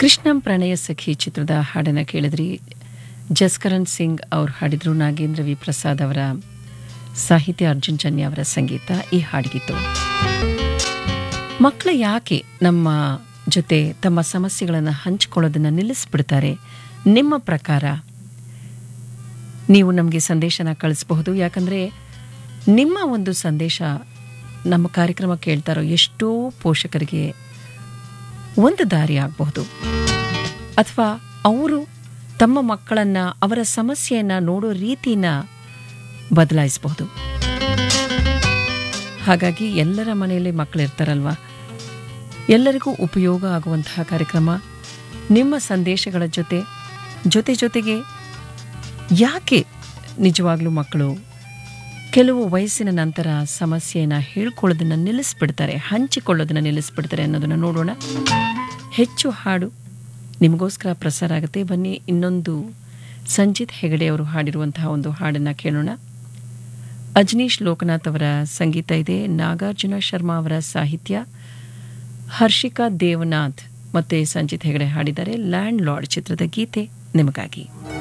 ಕೃಷ್ಣಂ ಪ್ರಣಯ ಸಖಿ ಚಿತ್ರದ ಹಾಡನ್ನು ಕೇಳಿದ್ರಿ ಜಸ್ಕರಣ್ ಸಿಂಗ್ ಅವರು ಹಾಡಿದ್ರು ನಾಗೇಂದ್ರ ವಿ ಪ್ರಸಾದ್ ಅವರ ಸಾಹಿತ್ಯ ಅರ್ಜುನ್ ಜನ್ಯ ಅವರ ಸಂಗೀತ ಈ ಹಾಡಿಗಿತ್ತು ಮಕ್ಕಳು ಯಾಕೆ ನಮ್ಮ ಜೊತೆ ತಮ್ಮ ಸಮಸ್ಯೆಗಳನ್ನು ಹಂಚಿಕೊಳ್ಳೋದನ್ನು ನಿಲ್ಲಿಸ್ಬಿಡ್ತಾರೆ ನಿಮ್ಮ ಪ್ರಕಾರ ನೀವು ನಮಗೆ ಸಂದೇಶನ ಕಳಿಸಬಹುದು ಯಾಕಂದರೆ ನಿಮ್ಮ ಒಂದು ಸಂದೇಶ ನಮ್ಮ ಕಾರ್ಯಕ್ರಮ ಕೇಳ್ತಾರೋ ಎಷ್ಟೋ ಪೋಷಕರಿಗೆ ಒಂದು ದಾರಿ ಆಗಬಹುದು ಅಥವಾ ಅವರು ತಮ್ಮ ಮಕ್ಕಳನ್ನು ಅವರ ಸಮಸ್ಯೆಯನ್ನು ನೋಡೋ ರೀತಿನ ಬದಲಾಯಿಸಬಹುದು ಹಾಗಾಗಿ ಎಲ್ಲರ ಮನೆಯಲ್ಲಿ ಮಕ್ಕಳು ಇರ್ತಾರಲ್ವ ಎಲ್ಲರಿಗೂ ಉಪಯೋಗ ಆಗುವಂತಹ ಕಾರ್ಯಕ್ರಮ ನಿಮ್ಮ ಸಂದೇಶಗಳ ಜೊತೆ ಜೊತೆ ಜೊತೆಗೆ ಯಾಕೆ ನಿಜವಾಗ್ಲೂ ಮಕ್ಕಳು ಕೆಲವು ವಯಸ್ಸಿನ ನಂತರ ಸಮಸ್ಯೆಯನ್ನು ಹೇಳ್ಕೊಳ್ಳೋದನ್ನು ನಿಲ್ಲಿಸ್ಬಿಡ್ತಾರೆ ಹಂಚಿಕೊಳ್ಳೋದನ್ನು ನಿಲ್ಲಿಸ್ಬಿಡ್ತಾರೆ ಅನ್ನೋದನ್ನು ನೋಡೋಣ ಹೆಚ್ಚು ಹಾಡು ನಿಮಗೋಸ್ಕರ ಪ್ರಸಾರ ಆಗುತ್ತೆ ಬನ್ನಿ ಇನ್ನೊಂದು ಸಂಜಿತ್ ಹೆಗಡೆ ಅವರು ಹಾಡಿರುವಂತಹ ಒಂದು ಹಾಡನ್ನು ಕೇಳೋಣ ಅಜನೀಶ್ ಲೋಕನಾಥ್ ಅವರ ಸಂಗೀತ ಇದೆ ನಾಗಾರ್ಜುನ ಶರ್ಮಾ ಅವರ ಸಾಹಿತ್ಯ ಹರ್ಷಿಕಾ ದೇವನಾಥ್ ಮತ್ತೆ ಸಂಜಿತ್ ಹೆಗಡೆ ಹಾಡಿದ್ದಾರೆ ಲ್ಯಾಂಡ್ ಲಾರ್ಡ್ ಚಿತ್ರದ ಗೀತೆ ನಿಮಗಾಗಿ